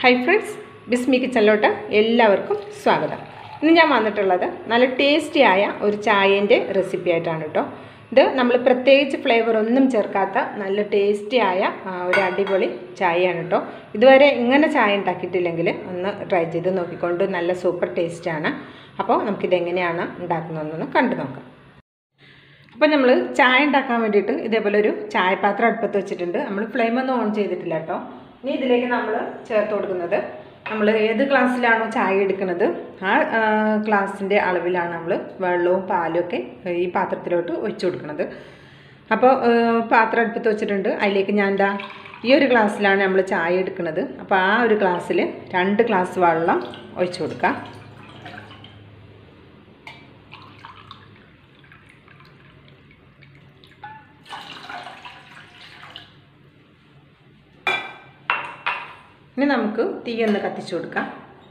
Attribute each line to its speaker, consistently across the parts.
Speaker 1: hi friends ബിസ്മി കിച്ചണിലോട്ട് എല്ലാവർക്കും സ്വാഗതം ഇന്ന് ഞാൻ വന്നിട്ടുള്ളത് നല്ല ടേസ്റ്റി ആയ ഒരു ചായേൻ്റെ റെസിപ്പി ആയിട്ടാണ് കേട്ടോ ഇത് നമ്മൾ പ്രത്യേകിച്ച് ഫ്ലേവർ ഒന്നും ചേർക്കാത്ത നല്ല ടേസ്റ്റി ആയ ആ, ഒരു അടിപൊളി ചായയാണ് കേട്ടോ ഇതുവരെ ഇങ്ങനെ ചായ ഉണ്ടാക്കിയിട്ടില്ലെങ്കിൽ ഒന്ന് ട്രൈ ചെയ്ത് നോക്കിക്കൊണ്ട് നല്ല സൂപ്പർ ടേസ്റ്റാണ് അപ്പോൾ നമുക്കിത് എങ്ങനെയാണ് ഉണ്ടാക്കുന്നതെന്നൊന്ന് കണ്ടു നോക്കാം അപ്പോൾ നമ്മൾ ചായ ഉണ്ടാക്കാൻ വേണ്ടിയിട്ട് ഇതേപോലെ ഒരു ചായപാത്രം അടുപ്പത്ത് വെച്ചിട്ടുണ്ട് നമ്മൾ ഫ്ലെയിം ഒന്നും ഓൺ ചെയ്തിട്ടില്ല കേട്ടോ ഇനി ഇതിലേക്ക് നമ്മൾ ചേർത്ത് കൊടുക്കുന്നത് നമ്മൾ ഏത് ഗ്ലാസ്സിലാണോ ചായ എടുക്കുന്നത് ആ ഗ്ലാസിൻ്റെ അളവിലാണ് നമ്മൾ വെള്ളവും പാലും ഒക്കെ ഈ പാത്രത്തിലോട്ട് ഒഴിച്ചു കൊടുക്കുന്നത് അപ്പോൾ പാത്രം അടുപ്പത്ത് വെച്ചിട്ടുണ്ട് അതിലേക്ക് ഞാൻ എന്താ ഈ ഒരു ഗ്ലാസ്സിലാണ് നമ്മൾ ചായ എടുക്കുന്നത് അപ്പോൾ ആ ഒരു ഗ്ലാസ്സിൽ രണ്ട് ഗ്ലാസ് വെള്ളം ഒഴിച്ചു കൊടുക്കാം ഇനി നമുക്ക് തീ ഒന്ന് കത്തിച്ചു കൊടുക്കാം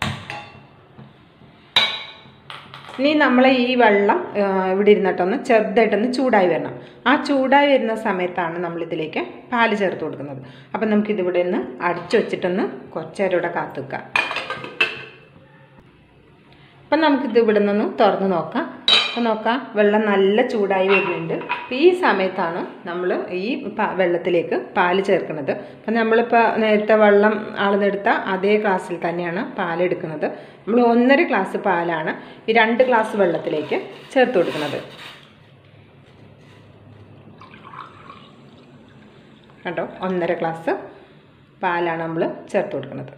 Speaker 1: ഇനി നമ്മൾ ഈ വെള്ളം ആ, ഇവിടെ ഇരുന്നിട്ടൊന്ന് ചെറുതായിട്ടൊന്ന് ചൂടായി വരണം ആ ചൂടായി വരുന്ന സമയത്താണ് നമ്മൾ ഇതിലേക്ക് പാല് ചേർത്ത് കൊടുക്കുന്നത് അപ്പം നമുക്കിതിവിടെ നിന്ന് അടച്ചു വെച്ചിട്ടൊന്ന് കുറച്ച് നേരം ഇവിടെ കാത്തു വെക്കാം അപ്പം നമുക്കിത് ഇവിടെ നിന്ന് തുറന്ന് നോക്കാം അപ്പം നോക്കാം വെള്ളം നല്ല ചൂടായി വരുന്നുണ്ട് അപ്പം ഈ സമയത്താണ് നമ്മൾ ഈ പ- വെള്ളത്തിലേക്ക് പാല് ചേർക്കുന്നത് അപ്പം നമ്മളിപ്പോൾ നേരത്തെ വെള്ളം അളന്നെടുത്ത അതേ ഗ്ലാസ്സിൽ തന്നെയാണ് പാലെടുക്കുന്നത് നമ്മൾ ഒന്നര ഗ്ലാസ് പാലാണ് ഈ രണ്ട് ഗ്ലാസ് വെള്ളത്തിലേക്ക് ചേർത്ത് കൊടുക്കുന്നത് കണ്ടോ ഒന്നര ഗ്ലാസ് പാലാണ് നമ്മൾ ചേർത്ത് കൊടുക്കുന്നത്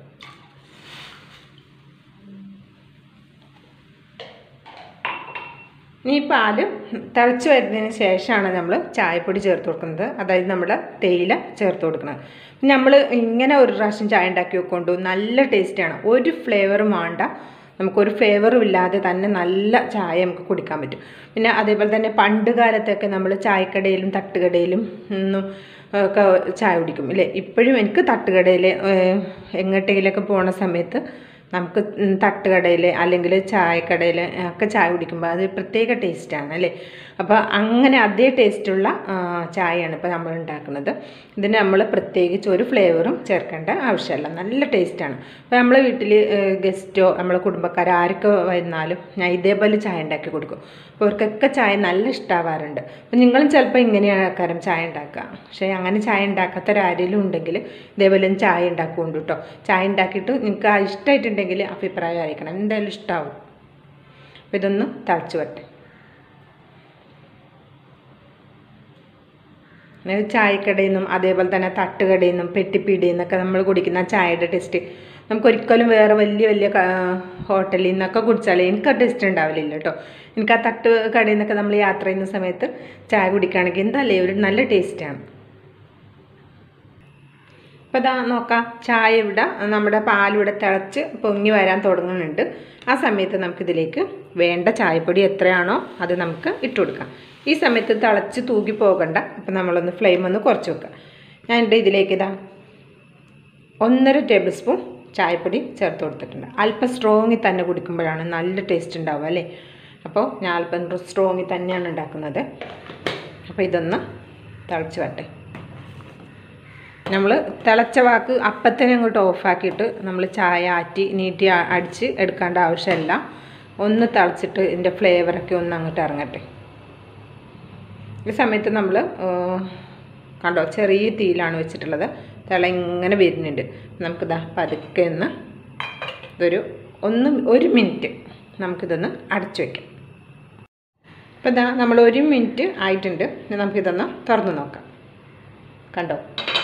Speaker 1: ഇനി ഈ പാല് തിളച്ച് വരുന്നതിന് ശേഷമാണ് നമ്മൾ ചായപ്പൊടി ചേർത്ത് കൊടുക്കുന്നത് അതായത് നമ്മുടെ തേയില ചേർത്ത് കൊടുക്കുന്നത് നമ്മൾ ഇങ്ങനെ ഒരു പ്രാവശ്യം ചായ ഉണ്ടാക്കി വെക്കൊണ്ടു നല്ല ടേസ്റ്റാണ് ഒരു ഫ്ലേവറും വേണ്ട നമുക്കൊരു ഫ്ലേവറും ഇല്ലാതെ തന്നെ നല്ല ചായ നമുക്ക് കുടിക്കാൻ പറ്റും പിന്നെ അതേപോലെ തന്നെ പണ്ട് കാലത്തൊക്കെ നമ്മൾ ചായക്കടയിലും തട്ടുകടയിലും ഒന്നും ഒക്കെ ചായ കുടിക്കും ഇല്ലേ ഇപ്പോഴും എനിക്ക് തട്ടുകടയിൽ എങ്ങോട്ടെങ്കിലൊക്കെ പോണ സമയത്ത് നമുക്ക് ഉം തട്ടുകടയിൽ അല്ലെങ്കിൽ ചായക്കടയിൽ ഒക്കെ ചായ കുടിക്കുമ്പോൾ അത് പ്രത്യേക ടേസ്റ്റാണ് അല്ലേ അപ്പോൾ അങ്ങനെ അതേ ടേസ്റ്റുള്ള ആ, ചായയാണ് ഇപ്പോൾ നമ്മൾ ഉണ്ടാക്കുന്നത് ഇതിന് നമ്മൾ പ്രത്യേകിച്ച് ഒരു ഫ്ലേവറും ചേർക്കേണ്ട ആവശ്യമില്ല നല്ല ടേസ്റ്റാണ് അപ്പോൾ നമ്മളെ വീട്ടിൽ ഗസ്റ്റോ നമ്മളെ കുടുംബക്കാർ ആരൊക്കെ വന്നാലും ഞാൻ ഇതേപോലെ ചായ ഉണ്ടാക്കി കൊടുക്കും അപ്പോൾ അവർക്കൊക്കെ ചായ നല്ല ഇഷ്ടമാവാറുണ്ട് അപ്പോൾ നിങ്ങളും ചിലപ്പോൾ ഇങ്ങനെയാണ് ആക്കാരം ചായ ഉണ്ടാക്കുക പക്ഷേ അങ്ങനെ ചായ ഉണ്ടാക്കാത്തൊരാരെങ്കിലും ഉണ്ടെങ്കിൽ ഇതേപോലെ ഒന്ന് ചായ ഉണ്ടാക്കുകൊണ്ട് കേട്ടോ ചായ ഉണ്ടാക്കിയിട്ട് നിങ്ങൾക്ക് ആ ഇഷ്ടമായിട്ടുണ്ടെങ്കിൽ അഭിപ്രായം അറിയിക്കണം എന്തായാലും ഇഷ്ടമാവും അപ്പോൾ ഇതൊന്ന് തിളച്ച് വരട്ടെ പിന്നെ ചായക്കടയിൽ നിന്നും അതേപോലെ തന്നെ തട്ടുകടയിൽ നിന്നും പെട്ടിപ്പീടിയിൽ നിന്നൊക്കെ നമ്മൾ കുടിക്കുന്ന ആ ചായയുടെ ടേസ്റ്റ് നമുക്കൊരിക്കലും വേറെ വലിയ വലിയ ക- ഹോട്ടലിൽ നിന്നൊക്കെ കുടിച്ചാൽ എനിക്ക് ആ ടേസ്റ്റ് ഉണ്ടാവില്ല കേട്ടോ എനിക്ക് ആ തട്ട് കടയിൽ നിന്നൊക്കെ നമ്മൾ യാത്ര ചെയ്യുന്ന സമയത്ത് ചായ കുടിക്കുകയാണെങ്കിൽ എന്താല്ലേ ഒരു നല്ല ടേസ്റ്റാണ് അപ്പോൾ ഇതാ നോക്കാം ചായ ഇവിടെ നമ്മുടെ പാലിവിടെ തിളച്ച് പൊങ്ങി വരാൻ തുടങ്ങുന്നുണ്ട് ആ സമയത്ത് നമുക്കിതിലേക്ക് വേണ്ട ചായപ്പൊടി എത്രയാണോ അത് നമുക്ക് ഇട്ട് കൊടുക്കാം ഈ സമയത്ത് തിളച്ച് തൂക്കി പോകണ്ട അപ്പം നമ്മളൊന്ന് ഫ്ലെയിം ഒന്ന് കുറച്ച് വെക്കാം ഞാൻ എൻ്റെ ഇതിലേക്ക് ഇതാ ഒന്നര ടേബിൾ സ്പൂൺ ചായപ്പൊടി ചേർത്ത് കൊടുത്തിട്ടുണ്ട് അല്പം സ്ട്രോങ്ങിൽ തന്നെ കുടിക്കുമ്പോഴാണ് നല്ല ടേസ്റ്റ് ഉണ്ടാവുക അല്ലേ അപ്പോൾ ഞാൻ അല്പം സ്ട്രോങ്ങിൽ തന്നെയാണ് ഉണ്ടാക്കുന്നത് അപ്പോൾ ഇതൊന്ന് തിളച്ച് വട്ടെ നമ്മൾ തിളച്ച വാക്ക് അപ്പത്തന്നെ അങ്ങോട്ട് ഓഫാക്കിയിട്ട് നമ്മൾ ചായ ആറ്റി നീട്ടി അ- അടിച്ച് എടുക്കേണ്ട ആവശ്യമില്ല ഒന്ന് തിളച്ചിട്ട് ഇതിൻ്റെ ഫ്ലേവറൊക്കെ ഒന്ന് അങ്ങോട്ട് ഇറങ്ങട്ടെ ഈ സമയത്ത് നമ്മൾ കണ്ടോ ചെറിയ തീയിലാണ് വെച്ചിട്ടുള്ളത് തിള ഇങ്ങനെ വരുന്നുണ്ട് നമുക്കിതാ പതുക്കെ ഒന്ന് ഇതൊരു ഒന്ന് ഒരു മിനിറ്റ് നമുക്കിതൊന്ന് അടച്ചു വയ്ക്കാം അപ്പോൾ ഇതാ നമ്മൾ ഒരു മിനിറ്റ് ആയിട്ടുണ്ട് ഇനി നമുക്കിതൊന്ന് തുറന്ന് നോക്കാം കണ്ടോ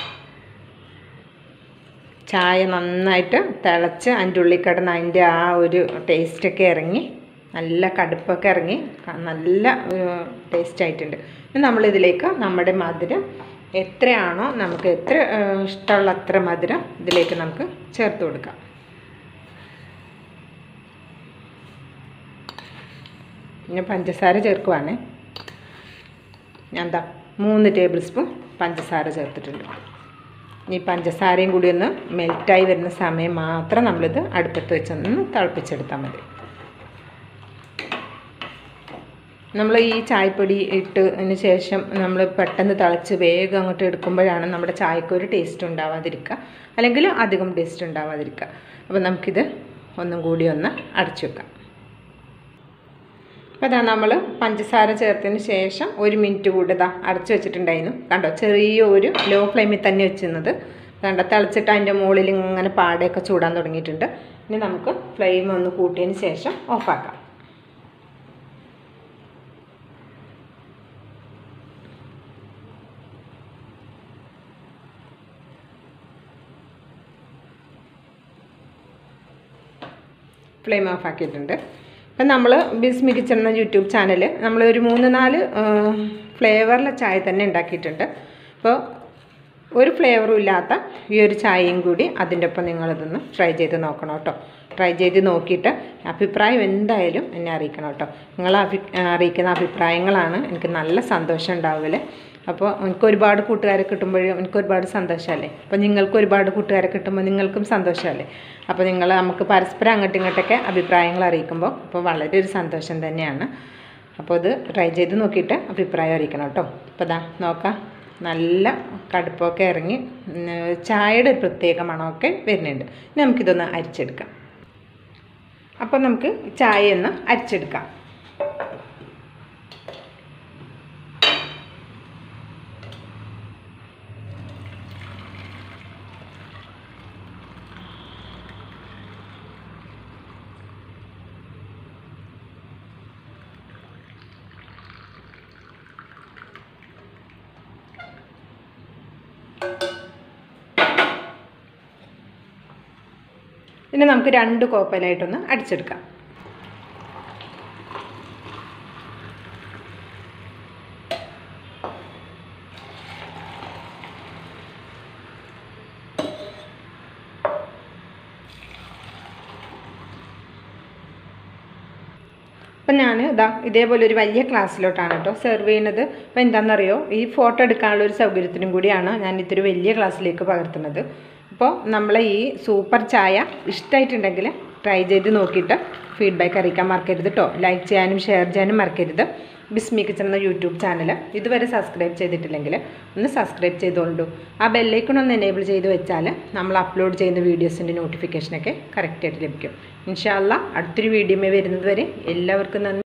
Speaker 1: ചായ നന്നായിട്ട് തിളച്ച് അതിൻ്റെ ഉള്ളിൽ കിടന്ന് അതിൻ്റെ ആ ഒരു ടേസ്റ്റൊക്കെ ഇറങ്ങി നല്ല കടുപ്പൊക്കെ ഇറങ്ങി ക- നല്ല ടേസ്റ്റ് ആയിട്ടുണ്ട് ഇനി നമ്മളിതിലേക്ക് നമ്മുടെ മധുരം എത്രയാണോ നമുക്ക് എത്ര ഏഹ്, ഇഷ്ടമുള്ള അത്ര മധുരം ഇതിലേക്ക് നമുക്ക് ചേർത്ത് കൊടുക്കാം പിന്നെ പഞ്ചസാര ചേർക്കുവാണേ ഞാൻ എന്താ മൂന്ന് ടേബിൾ സ്പൂൺ പഞ്ചസാര ചേർത്തിട്ടുണ്ട് ഈ പഞ്ചസാരയും കൂടി ഒന്ന് മെൽറ്റായി വരുന്ന സമയം മാത്രം നമ്മളിത് അടുപ്പത്ത് വെച്ചൊന്ന് തിളപ്പിച്ചെടുത്താൽ മതി നമ്മൾ ഈ ചായപ്പൊടി ഇട്ടതിന് ശേഷം നമ്മൾ പെട്ടെന്ന് തിളച്ച് വേഗം അങ്ങോട്ട് എടുക്കുമ്പോഴാണ് നമ്മുടെ ചായക്ക് ഒരു ടേസ്റ്റ് ഉണ്ടാവാതിരിക്കുക അല്ലെങ്കിൽ അധികം ടേസ്റ്റ് ഉണ്ടാവാതിരിക്കുക അപ്പോൾ നമുക്കിത് ഒന്നും കൂടി ഒന്ന് അടച്ചു വെക്കാം അപ്പോൾ അതാ നമ്മൾ പഞ്ചസാര ചേർത്തതിന് ശേഷം ഒരു മിനിറ്റ് കൂടി ഇതാ അടച്ചു വെച്ചിട്ടുണ്ടായിരുന്നു കണ്ടോ ചെറിയ ഒരു ലോ ഫ്ലെയിമിൽ തന്നെ വെച്ചിരുന്നത് കണ്ടോ തിളച്ചിട്ട് അതിൻ്റെ മുകളിൽ ഇങ്ങനെ പാടയൊക്കെ ചൂടാൻ തുടങ്ങിയിട്ടുണ്ട് ഇനി നമുക്ക് ഫ്ലെയിം ഒന്ന് കൂട്ടിയതിന് ശേഷം ഓഫാക്കാം ഫ്ലെയിം ഓഫ് ആക്കിയിട്ടുണ്ട് അപ്പം നമ്മൾ ബിസ്മി കിച്ചൺ എന്ന യൂട്യൂബ് ചാനൽ നമ്മൾ ഒരു മൂന്ന് നാല് ഫ്ലേവറിലെ ചായ തന്നെ ഉണ്ടാക്കിയിട്ടുണ്ട് അപ്പോൾ ഒരു ഫ്ലേവറും ഇല്ലാത്ത ഈ ഒരു ചായയും കൂടി അതിൻ്റെ ഒപ്പം നിങ്ങളിതൊന്ന് ട്രൈ ചെയ്ത് നോക്കണം കേട്ടോ ട്രൈ ചെയ്ത് നോക്കിയിട്ട് അഭിപ്രായം എന്തായാലും എന്നെ അറിയിക്കണം കേട്ടോ നിങ്ങൾ അഭി അറിയിക്കുന്ന അഭിപ്രായങ്ങളാണ് എനിക്ക് നല്ല സന്തോഷം ഉണ്ടാവില്ലേ അപ്പോൾ എനിക്ക് ഒരുപാട് കൂട്ടുകാരെ കിട്ടുമ്പോഴും എനിക്ക് ഒരുപാട് സന്തോഷമല്ലേ അപ്പോൾ നിങ്ങൾക്ക് ഒരുപാട് കൂട്ടുകാരെ കിട്ടുമ്പോൾ നിങ്ങൾക്കും സന്തോഷമല്ലേ അപ്പോൾ നിങ്ങൾ നമുക്ക് പരസ്പരം അങ്ങോട്ടും ഇങ്ങോട്ടൊക്കെ അഭിപ്രായങ്ങൾ അറിയിക്കുമ്പോൾ അപ്പോൾ വളരെ ഒരു സന്തോഷം തന്നെയാണ് അപ്പോൾ ഇത് ട്രൈ ചെയ്ത് നോക്കിയിട്ട് അഭിപ്രായം അറിയിക്കണം കേട്ടോ അപ്പോൾ ഇതാ നോക്കാം നല്ല കടുപ്പൊക്കെ ഇറങ്ങി ഉം, ചായയുടെ ഒരു പ്രത്യേക മണമൊക്കെ വരുന്നുണ്ട് ഇനി നമുക്കിതൊന്ന് അരിച്ചെടുക്കാം അപ്പോൾ നമുക്ക് ചായ ഒന്ന് അരിച്ചെടുക്കാം ഇനി നമുക്ക് രണ്ട് കോപ്പയിലായിട്ടൊന്ന് അടിച്ചെടുക്കാം അപ്പം ഞാൻ ഇതാ ഇതേപോലെ ഒരു വലിയ ക്ലാസ്സിലോട്ടാണ് കേട്ടോ സെർവ് ചെയ്യുന്നത് അപ്പോൾ എന്താണെന്നറിയോ ഈ ഫോട്ടോ എടുക്കാനുള്ള ഒരു സൗകര്യത്തിനും കൂടിയാണ് ഞാൻ ഇതൊരു വലിയ ക്ലാസ്സിലേക്ക് പകർത്തുന്നത് അപ്പോൾ നമ്മളെ ഈ സൂപ്പർ ചായ ഇഷ്ടമായിട്ടുണ്ടെങ്കിൽ ട്രൈ ചെയ്ത് നോക്കിയിട്ട് ഫീഡ്ബാക്ക് അറിയിക്കാൻ മറക്കരുത് കേട്ടോ ലൈക്ക് ചെയ്യാനും ഷെയർ ചെയ്യാനും മറക്കരുത് ബിസ്മി കിച്ചൺ എന്ന യൂട്യൂബ് ചാനൽ ഇതുവരെ സബ്സ്ക്രൈബ് ചെയ്തിട്ടില്ലെങ്കിൽ ഒന്ന് സബ്സ്ക്രൈബ് ചെയ്തോളൂ ആ ബെല്ലൈക്കൺ ഒന്ന് എനേബിൾ ചെയ്ത് വെച്ചാൽ നമ്മൾ അപ്ലോഡ് ചെയ്യുന്ന വീഡിയോസിൻ്റെ നോട്ടിഫിക്കേഷനൊക്കെ കറക്റ്റായിട്ട് ലഭിക്കും ഇൻഷാല്ല അടുത്തൊരു വീഡിയോമേ വരുന്നത് വരെ എല്ലാവർക്കും നന്ദി